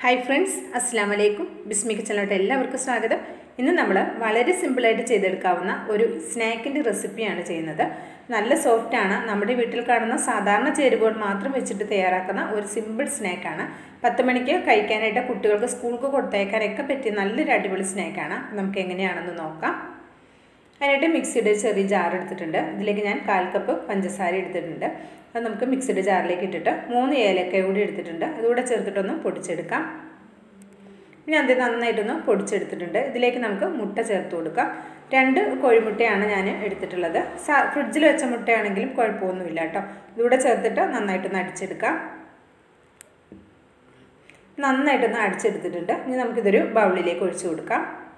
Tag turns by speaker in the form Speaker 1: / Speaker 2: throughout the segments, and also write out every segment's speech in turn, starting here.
Speaker 1: hi friends അസ്സാം വലൈക്കും ബിസ്മി കിച്ചണിലോട്ട് എല്ലാവർക്കും സ്വാഗതം ഇന്ന് നമ്മൾ വളരെ സിമ്പിളായിട്ട് ചെയ്തെടുക്കാവുന്ന ഒരു സ്നാക്കിൻ്റെ റെസിപ്പിയാണ് ചെയ്യുന്നത് നല്ല സോഫ്റ്റാണ് നമ്മുടെ വീട്ടിൽ കാണുന്ന സാധാരണ ചേരുവകൾ മാത്രം വെച്ചിട്ട് തയ്യാറാക്കുന്ന ഒരു സിമ്പിൾ സ്നാക്കാണ് പത്ത് മണിക്ക് കഴിക്കാനായിട്ട് കുട്ടികൾക്ക് സ്കൂൾക്ക് കൊടുത്തയക്കാനൊക്കെ പറ്റിയ നല്ലൊരു അടിപൊളി സ്നാക്കാണ് നമുക്ക് എങ്ങനെയാണെന്ന് നോക്കാം അതിനായിട്ട് മിക്സിയുടെ ചെറിയ ജാർ എടുത്തിട്ടുണ്ട് ഇതിലേക്ക് ഞാൻ കാൽ കപ്പ് പഞ്ചസാര എടുത്തിട്ടുണ്ട് അത് നമുക്ക് മിക്സിയുടെ ജാറിലേക്ക് ഇട്ടിട്ട് മൂന്ന് ഏലക്ക കൂടി എടുത്തിട്ടുണ്ട് അതുകൂടെ ചേർത്തിട്ടൊന്ന് പൊടിച്ചെടുക്കാം പിന്നെ അത് നന്നായിട്ടൊന്ന് പൊടിച്ചെടുത്തിട്ടുണ്ട് ഇതിലേക്ക് നമുക്ക് മുട്ട ചേർത്ത് കൊടുക്കാം രണ്ട് കോഴിമുട്ടയാണ് ഞാൻ എടുത്തിട്ടുള്ളത് സാ ഫ്രിഡ്ജിൽ വെച്ച മുട്ടയാണെങ്കിലും കുഴപ്പമൊന്നുമില്ല കേട്ടോ ഇതുകൂടെ ചേർത്തിട്ട് നന്നായിട്ടൊന്ന് അടിച്ചെടുക്കാം നന്നായിട്ടൊന്ന് അടിച്ചെടുത്തിട്ടുണ്ട് ഇനി നമുക്കിതൊരു ബൗളിലേക്ക് ഒഴിച്ചു കൊടുക്കാം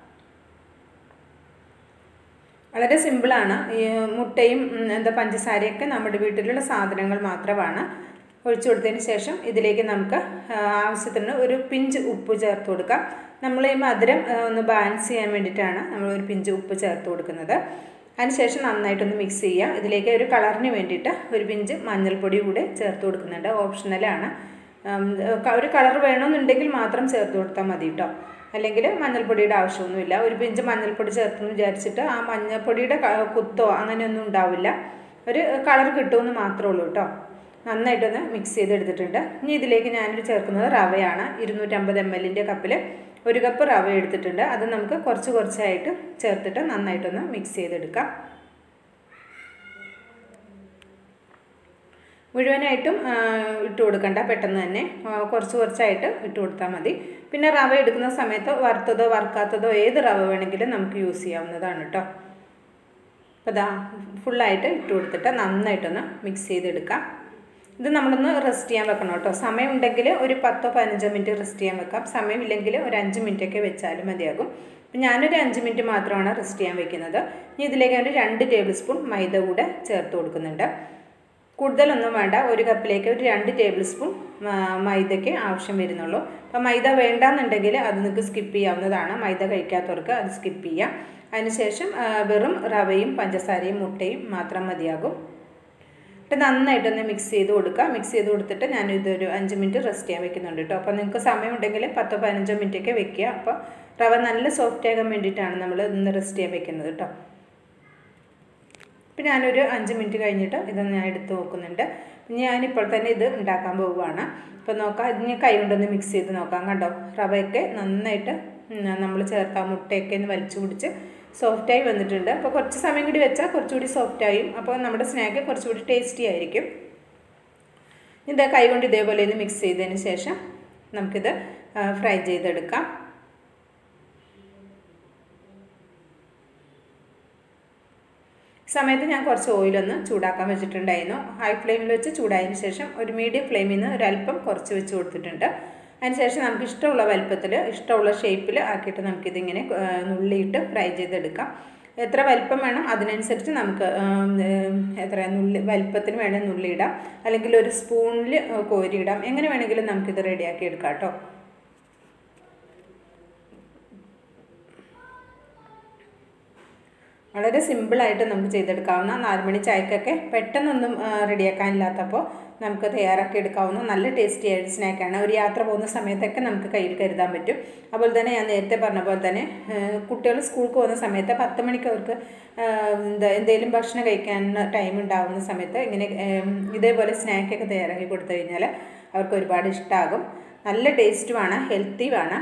Speaker 1: വളരെ സിമ്പിളാണ് ഈ മുട്ടയും എന്താ പഞ്ചസാരയൊക്കെ നമ്മുടെ വീട്ടിലുള്ള സാധനങ്ങൾ മാത്രമാണ് ഒഴിച്ചു കൊടുത്തതിന് ശേഷം ഇതിലേക്ക് നമുക്ക് ആവശ്യത്തിന് ഒരു പിഞ്ച് ഉപ്പ് ചേർത്ത് കൊടുക്കാം നമ്മൾ ഈ മധുരം ഒന്ന് ബാലൻസ് ചെയ്യാൻ വേണ്ടിയിട്ടാണ് നമ്മൾ ഒരു പിഞ്ച് ഉപ്പ് ചേർത്ത് കൊടുക്കുന്നത് അതിനുശേഷം നന്നായിട്ടൊന്ന് മിക്സ് ചെയ്യാം ഇതിലേക്ക് ഒരു കളറിന് വേണ്ടിയിട്ട് ഒരു പിഞ്ച് മഞ്ഞൾപ്പൊടി കൂടെ ചേർത്ത് കൊടുക്കുന്നുണ്ട് ഓപ്ഷണലാണ് ഒരു കളർ വേണമെന്നുണ്ടെങ്കിൽ മാത്രം ചേർത്ത് കൊടുത്താൽ മതി കേട്ടോ അല്ലെങ്കിൽ മഞ്ഞൾപ്പൊടിയുടെ ആവശ്യമൊന്നുമില്ല ഒരു പിഞ്ച് മഞ്ഞൾപ്പൊടി ചേർത്തെന്ന് വിചാരിച്ചിട്ട് ആ മഞ്ഞൾപ്പൊടിയുടെ കുത്തോ അങ്ങനെയൊന്നും ഉണ്ടാവില്ല ഒരു കളർ കിട്ടുമെന്ന് മാത്രമേ ഉള്ളൂ കേട്ടോ നന്നായിട്ടൊന്ന് മിക്സ് ചെയ്തെടുത്തിട്ടുണ്ട് ഇനി ഇതിലേക്ക് ഞാനൊരു ചേർക്കുന്നത് റവയാണ് ഇരുന്നൂറ്റമ്പത് എം എല്ലിൻ്റെ കപ്പിൽ ഒരു കപ്പ് റവ എടുത്തിട്ടുണ്ട് അത് നമുക്ക് കുറച്ച് കുറച്ചായിട്ട് ചേർത്തിട്ട് നന്നായിട്ടൊന്ന് മിക്സ് ചെയ്തെടുക്കാം മുഴുവനായിട്ടും ഇട്ട് കൊടുക്കണ്ട പെട്ടെന്ന് തന്നെ കുറച്ച് കുറച്ചായിട്ട് ഇട്ട് കൊടുത്താൽ മതി പിന്നെ റവ എടുക്കുന്ന സമയത്ത് വറുത്തതോ വറുക്കാത്തതോ ഏത് റവ വേണമെങ്കിലും നമുക്ക് യൂസ് ചെയ്യാവുന്നതാണ് കേട്ടോ അപ്പോൾ ഇതാ ഫുള്ളായിട്ട് ഇട്ട് കൊടുത്തിട്ട് നന്നായിട്ടൊന്ന് മിക്സ് ചെയ്തെടുക്കാം ഇത് നമ്മളൊന്ന് റെസ്റ്റ് ചെയ്യാൻ വെക്കണം കേട്ടോ സമയം ഉണ്ടെങ്കിൽ ഒരു പത്തോ പതിനഞ്ചോ മിനിറ്റ് റെസ്റ്റ് ചെയ്യാൻ വെക്കാം സമയമില്ലെങ്കിൽ ഒരു അഞ്ച് മിനിറ്റൊക്കെ വെച്ചാലും മതിയാകും അപ്പം ഞാനൊരു അഞ്ച് മിനിറ്റ് മാത്രമാണ് റെസ്റ്റ് ചെയ്യാൻ വെക്കുന്നത് ഇനി ഇതിലേക്ക് ഒരു രണ്ട് ടേബിൾ സ്പൂൺ മൈദ കൂടെ ചേർത്ത് കൊടുക്കുന്നുണ്ട് കൂടുതലൊന്നും വേണ്ട ഒരു കപ്പിലേക്ക് ഒരു രണ്ട് ടേബിൾ സ്പൂൺ മൈദയ്ക്ക് ആവശ്യം വരുന്നുള്ളൂ അപ്പോൾ മൈദ വേണ്ടാന്നുണ്ടെങ്കിൽ അത് നിങ്ങൾക്ക് സ്കിപ്പ് ചെയ്യാവുന്നതാണ് മൈദ കഴിക്കാത്തവർക്ക് അത് സ്കിപ്പ് ചെയ്യാം അതിനുശേഷം വെറും റവയും പഞ്ചസാരയും മുട്ടയും മാത്രം മതിയാകും എന്നിട്ട് നന്നായിട്ടൊന്ന് മിക്സ് ചെയ്ത് കൊടുക്കുക മിക്സ് ചെയ്ത് കൊടുത്തിട്ട് ഞാൻ ഇതൊരു അഞ്ച് മിനിറ്റ് റെസ്റ്റ് ചെയ്യാൻ വെക്കുന്നുണ്ട് കേട്ടോ അപ്പോൾ നിങ്ങൾക്ക് സമയമുണ്ടെങ്കിൽ പത്തോ പതിനഞ്ചോ മിനിറ്റൊക്കെ വെക്കുക അപ്പോൾ റവ നല്ല സോഫ്റ്റ് ആകാൻ വേണ്ടിയിട്ടാണ് നമ്മൾ ഇന്ന് റെസ്റ്റ് ചെയ്യാൻ വെക്കുന്നത് കേട്ടോ ഇപ്പം ഞാനൊരു അഞ്ച് മിനിറ്റ് കഴിഞ്ഞിട്ട് ഇതൊന്ന് ഞാൻ എടുത്ത് നോക്കുന്നുണ്ട് ഞാനിപ്പോൾ തന്നെ ഇത് ഉണ്ടാക്കാൻ പോവുകയാണ് അപ്പോൾ നോക്കാം ഇനി കൈ കൊണ്ടൊന്ന് മിക്സ് ചെയ്ത് നോക്കാം കണ്ടോ റവയൊക്കെ നന്നായിട്ട് നമ്മൾ ചേർത്ത മുട്ടയൊക്കെ ഒന്ന് വലിച്ചു പിടിച്ച് സോഫ്റ്റായി വന്നിട്ടുണ്ട് അപ്പോൾ കുറച്ച് സമയം കൂടി വെച്ചാൽ കുറച്ചുകൂടി സോഫ്റ്റായും അപ്പോൾ നമ്മുടെ സ്നാക്ക് കുറച്ചുകൂടി ടേസ്റ്റി ആയിരിക്കും ഇത് കൈ കൊണ്ട് ഇതേപോലെ ഒന്ന് മിക്സ് ചെയ്തതിന് ശേഷം നമുക്കിത് ഫ്രൈ ചെയ്തെടുക്കാം സമയത്ത് ഞാൻ കുറച്ച് ഓയിലൊന്ന് ചൂടാക്കാൻ വെച്ചിട്ടുണ്ടായിരുന്നു ഹൈ ഫ്ലെയിമിൽ വെച്ച് ചൂടായതിന് ശേഷം ഒരു മീഡിയം ഫ്ലെയിമിൽ നിന്ന് ഒരല്പം കുറച്ച് വെച്ച് കൊടുത്തിട്ടുണ്ട് അതിനുശേഷം നമുക്ക് ഇഷ്ടമുള്ള വലുപ്പത്തിൽ ഇഷ്ടമുള്ള ഷേപ്പിൽ ആക്കിയിട്ട് നമുക്കിതിങ്ങനെ നുള്ളിയിട്ട് ഫ്രൈ ചെയ്തെടുക്കാം എത്ര വലിപ്പം വേണം അതിനനുസരിച്ച് നമുക്ക് എത്ര നുള്ളി വലിപ്പത്തിന് വേണേൽ നുള്ളിയിടാം അല്ലെങ്കിൽ ഒരു സ്പൂണിൽ കോരിയിടാം എങ്ങനെ വേണമെങ്കിലും നമുക്കിത് റെഡിയാക്കി എടുക്കാം കേട്ടോ വളരെ സിമ്പിളായിട്ട് നമുക്ക് ചെയ്തെടുക്കാവുന്ന നാലുമണി ചായക്കൊക്കെ പെട്ടെന്നൊന്നും റെഡിയാക്കാനില്ലാത്തപ്പോൾ നമുക്ക് തയ്യാറാക്കി എടുക്കാവുന്ന നല്ല ടേസ്റ്റി ആയിട്ട് സ്നാക്കാണ് ഒരു യാത്ര പോകുന്ന സമയത്തൊക്കെ നമുക്ക് കയ്യിൽ കരുതാൻ പറ്റും അതുപോലെ തന്നെ ഞാൻ നേരത്തെ പറഞ്ഞ പോലെ തന്നെ കുട്ടികൾ സ്കൂൾക്ക് പോകുന്ന സമയത്ത് പത്ത് മണിക്ക് അവർക്ക് എന്താ എന്തെങ്കിലും ഭക്ഷണം കഴിക്കാൻ ടൈം ഉണ്ടാകുന്ന സമയത്ത് ഇങ്ങനെ ഇതേപോലെ സ്നാക്കൊക്കെ തയ്യാറാക്കി കൊടുത്തു കഴിഞ്ഞാൽ അവർക്ക് ഒരുപാട് ഇഷ്ടമാകും നല്ല ടേസ്റ്റുമാണ് ഹെൽത്തിയുമാണ്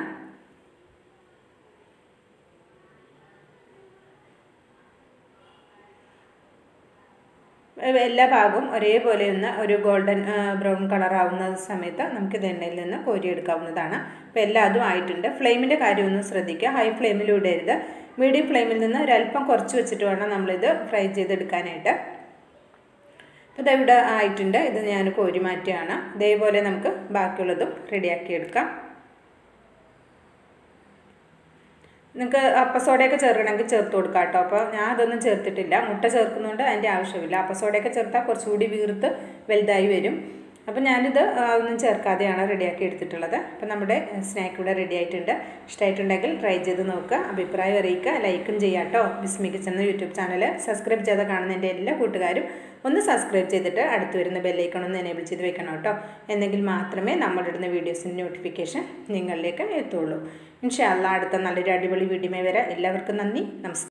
Speaker 1: എല്ലാ ഭാഗവും ഒരേപോലെ ഒന്ന് ഒരു ഗോൾഡൻ ബ്രൗൺ കളർ ആവുന്ന സമയത്ത് നമുക്കിത് എണ്ണയിൽ നിന്ന് കോരിയെടുക്കാവുന്നതാണ് അപ്പോൾ എല്ലാ അതും ആയിട്ടുണ്ട് ഫ്ലെയിമിൻ്റെ കാര്യം ഒന്ന് ശ്രദ്ധിക്കുക ഹൈ ഫ്ലെയിമിൽ ഇടരുത് മീഡിയം ഫ്ലെയിമിൽ നിന്ന് ഒരല്പം കുറച്ച് വെച്ചിട്ട് വേണം നമ്മളിത് ഫ്രൈ ചെയ്തെടുക്കാനായിട്ട് അപ്പോൾ ഇതവിടെ ആയിട്ടുണ്ട് ഇത് ഞാൻ കോരി മാറ്റിയാണ് ഇതേപോലെ നമുക്ക് ബാക്കിയുള്ളതും റെഡിയാക്കി എടുക്കാം നിങ്ങൾക്ക് അപ്പസോഡയൊക്കെ ചേർക്കണമെങ്കിൽ ചേർത്ത് കൊടുക്കാം കേട്ടോ അപ്പോൾ ഞാൻ അതൊന്നും ചേർത്തിട്ടില്ല മുട്ട ചേർക്കുന്നതുകൊണ്ട് അതിൻ്റെ ആവശ്യമില്ല അപ്പസോഡയൊക്കെ ചേർത്താൽ കുറച്ചുകൂടി വീർത്ത് വലുതായി വരും അപ്പോൾ ഞാനിത് ആ, ഒന്നും ചേർക്കാതെയാണ് റെഡിയാക്കി എടുത്തിട്ടുള്ളത് അപ്പോൾ നമ്മുടെ സ്നാക്ക് ഇവിടെ റെഡി ആയിട്ടുണ്ട് ഇഷ്ടമായിട്ടുണ്ടെങ്കിൽ ട്രൈ ചെയ്ത് നോക്കുക അഭിപ്രായം അറിയിക്കുക ലൈക്കും ചെയ്യാം കേട്ടോ ബിസ്മി കിച്ചൻ എന്ന യൂട്യൂബ് ചാനൽ സബ്സ്ക്രൈബ് ചെയ്ത് കാണുന്ന എൻ്റെ എല്ലാ കൂട്ടുകാരും ഒന്ന് സബ്സ്ക്രൈബ് ചെയ്തിട്ട് അടുത്ത് വരുന്ന ബെല്ലൈക്കൺ ഒന്ന് എനേബിൾ ചെയ്ത് വെക്കണം കേട്ടോ എന്നെങ്കിൽ മാത്രമേ നമ്മളിടുന്ന വീഡിയോസിൻ്റെ നോട്ടിഫിക്കേഷൻ നിങ്ങളിലേക്ക് എത്തുള്ളൂ ഇൻഷാല്ല അടുത്ത നല്ലൊരു അടിപൊളി വീഡിയോ വരെ എല്ലാവർക്കും നന്ദി നമസ്കാരം